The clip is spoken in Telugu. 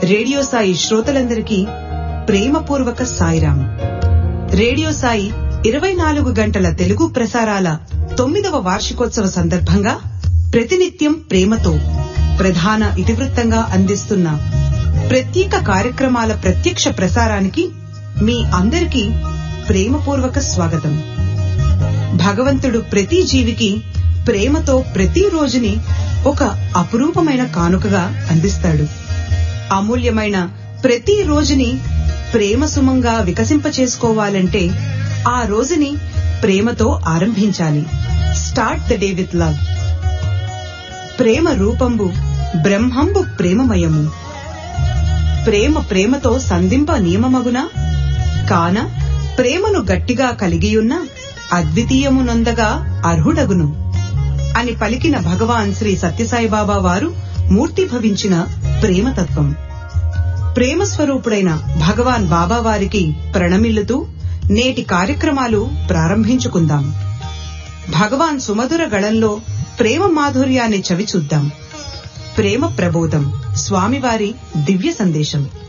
రేడియో సాయి శ్రోతలందరికీ ప్రేమపూర్వక సాయిరాం రేడియో సాయి ఇరవై నాలుగు గంటల తెలుగు ప్రసారాల తొమ్మిదవ వార్షికోత్సవ సందర్భంగా ప్రతినిత్యం ప్రేమతో ప్రధాన ఇతివృత్తంగా అందిస్తున్న ప్రత్యేక కార్యక్రమాల ప్రత్యక్ష ప్రసారానికి మీ అందరికీ ప్రేమపూర్వక స్వాగతం భగవంతుడు ప్రతి జీవికి ప్రేమతో ప్రతి రోజుని ఒక అపురూపమైన కానుకగా అందిస్తాడు అమూల్యమైన ప్రతి రోజుని ప్రేమ సుమంగా వికసింపచేసుకోవాలంటే ఆ రోజుని ప్రేమతో ఆరంభించాలి start the day with love ప్రేమ రూపంబు బ్రహ్మంబు ప్రేమమయము ప్రేమ ప్రేమతో సంధింప నియమమగునా కాన ప్రేమను గట్టిగా కలిగియున్న అద్వితీయమునొందగా అర్హుడగును అని పలికిన భగవాన్ శ్రీ సత్యసాయిబాబా వారు మూర్తిభవించిన ప్రేమతత్వం ప్రేమ స్వరూపుడైన భగవాన్ బాబా వారికి ప్రణమిల్లుతూ నేటి కార్యక్రమాలు ప్రారంభించుకుందాం భగవాన్ సుమధుర గళంలో ప్రేమ మాధుర్యాన్ని చవిచూద్దాం ప్రేమ ప్రబోధం స్వామివారి దివ్య సందేశం